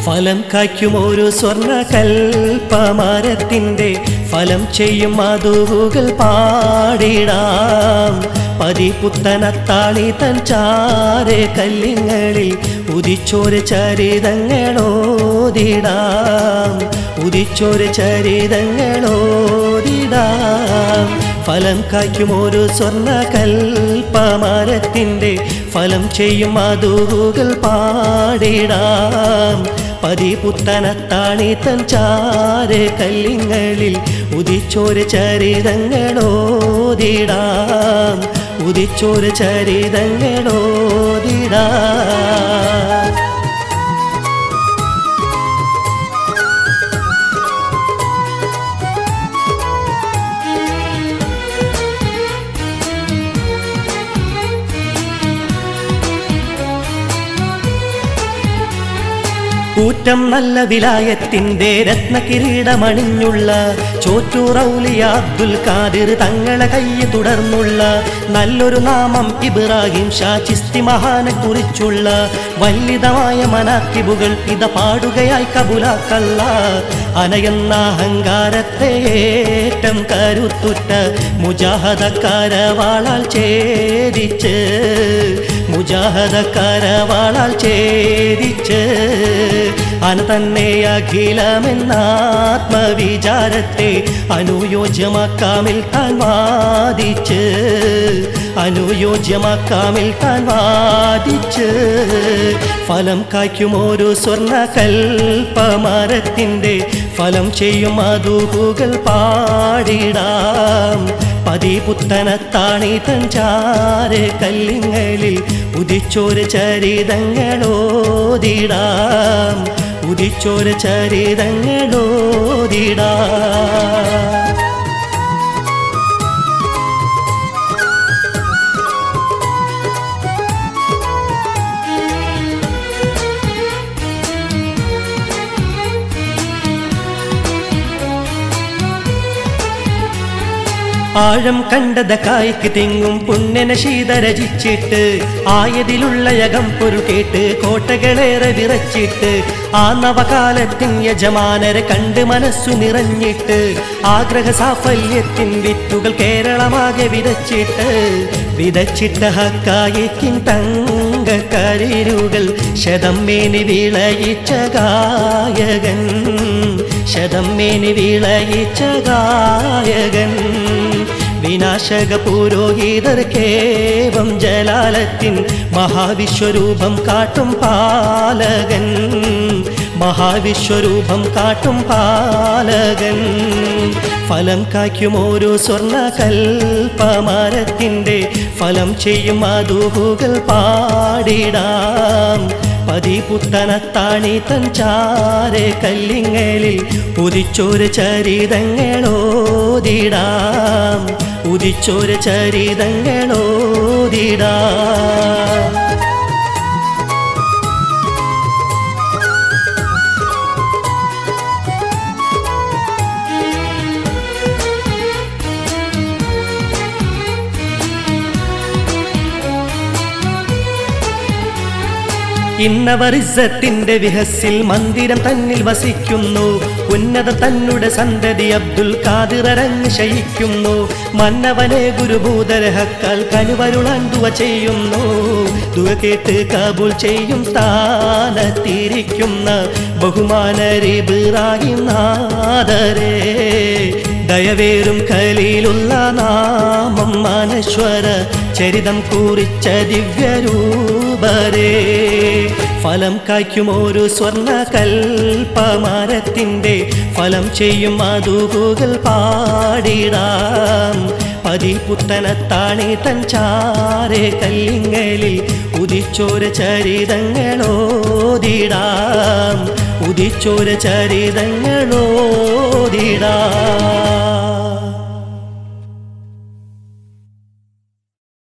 ഫലം കായ്ക്കും ഒരു സ്വർണ്ണ കൽപ്പമരത്തിൻ്റെ ഫലം ചെയ്യും മധുവുകൾ പാടിടാം പതിപുത്തനത്താളി തൻ ചാരെ കല്ലിങ്ങളിൽ ഉദിച്ചോര് ചരിതങ്ങളോതിടാം ഉദിച്ചോര് ചരിതങ്ങളോതിടാം ഫലം കായ്ക്കും ഒരു സ്വർണ്ണ കൽപ്പമരത്തിൻ്റെ ഫലം ചെയ്യും മധുവുകൾ പാടിടാം പതിപുത്തനത്താണി തൻ ചാര് കല്ലിങ്ങളിൽ ഉദിച്ചോര് ചരിതങ്ങളോതിടാം ഉദിച്ചോര് ചരിതങ്ങളോതിടാം കൂറ്റം നല്ല വിലായത്തിന്റെ രത്നകിരീടമണിഞ്ഞുള്ള ചോറ്റൂറൗലിയ അബ്ദുൽ ഖാദിർ തങ്ങളെ കയ്യിൽ തുടർന്നുള്ള നല്ലൊരു നാമം ഇബ്രാഹിം ഷാ ചിസ്തി മഹാനെ കുറിച്ചുള്ള വല്ലിതമായ മനാക്കിബുകൾ ഇത പാടുകയായി കബുലാക്കല്ല അനയെന്ന അഹങ്കാരത്തെ ഏറ്റം കരുത്തുറ്റ മുജാഹദക്കാരവാളാൽ ഛേദിച്ച് മുജാഹദക്കാരവാളാൽ ഛേദിച്ച് അന തന്നെ അഖിലമെന്നാത്മവിചാരത്തെ അനുയോജ്യമാക്കാമിൽ താൻ വാദിച്ച് അനുയോജ്യമാക്കാമിൽ താൻ വാദിച്ച് ഫലം കായ്ക്കും ഒരു സ്വർണ്ണ കൽപ്പമരത്തിൻ്റെ ഫലം ചെയ്യും മധുഹുകൾ പാടിടാം പതിപുത്തനത്താണി തൻ ചാര് കല്ലിങ്ങളിൽ ഉദിച്ചോര് ചരിതങ്ങളോതിടാം ഉദിച്ചോര് ചരിതങ്ങളോതിടാം ആഴം കണ്ടത കായ്ക്ക് തിങ്ങും പുണ്യന ശീത രചിച്ചിട്ട് ആയതിലുള്ള യകം പൊരുൾ കേട്ട് കോട്ടകളേറെ വിറച്ചിട്ട് ആ നവകാലത്തിൻ യജമാനരെ കണ്ട് മനസ്സു നിറഞ്ഞിട്ട് ആഗ്രഹ സാഫല്യത്തിൻ വിത്തുകൾ കേരളമാകെ വിതച്ചിട്ട് വിതച്ചിട്ട ഹക്കായിക്കിൻ തങ്കക്കരിരുകൾ ശതം മേനി വിളയിച്ച ഗായകൻ ശതം മേനി വിളയിച്ച ഗായകൻ വിനാശക പുരോഹിതർക്കേവം ജലാലത്തിൻ മഹാവിശ്വരൂപം കാട്ടും പാലകൻ മഹാവിശ്വരൂപം കാട്ടും പാലകൻ ഫലം കായ്ക്കും ഒരു സ്വർണ്ണ കൽപ്പമരത്തിൻ്റെ ഫലം ചെയ്യും മധുഹുകൾ പാടിടാം പതിപുത്തനത്താണി തൻ ചാരെ കല്ലിങ്ങളിൽ ഉദിച്ചൊരു ചരിതങ്ങളോതിടാം ഉദിച്ചൊരു ചരിതങ്ങളോതിടാം ഇന്നവർ ഇസ്സത്തിന്റെ വിഹസിൽ മന്ദിരം തന്നിൽ വസിക്കുന്നു ഉന്നത തന്നുടെ സന്തതി അബ്ദുൽ ഖാദിറങ്ങ് ശയിക്കുന്നു മന്നവനെ ഗുരുഭൂതരഹക്കാൽ കനുവരുളാൻ ദുവ ചെയ്യുന്നു ദുവ കേട്ട് കബൂൽ ചെയ്യും സ്ഥാനത്തിരിക്കുന്ന ബഹുമാനരിബിറായി നാദരേ ദയവേറും കലിയിലുള്ള നാമം മനശ്വര ചരിതം കുറിച്ച ദിവ്യരൂപരേ ഫലം കായ്ക്കും ഒരു സ്വർണ്ണ കൽപ്പമരത്തിൻ്റെ ഫലം ചെയ്യും മധുകുകൾ പാടിടാം പതിപുത്തനത്താണി തൻ ചാരെ കല്ലിങ്ങളിൽ ഉദിച്ചോര ചരിതങ്ങളോതിടാം ഉദിച്ചോര ചരിതങ്ങളോതിടാം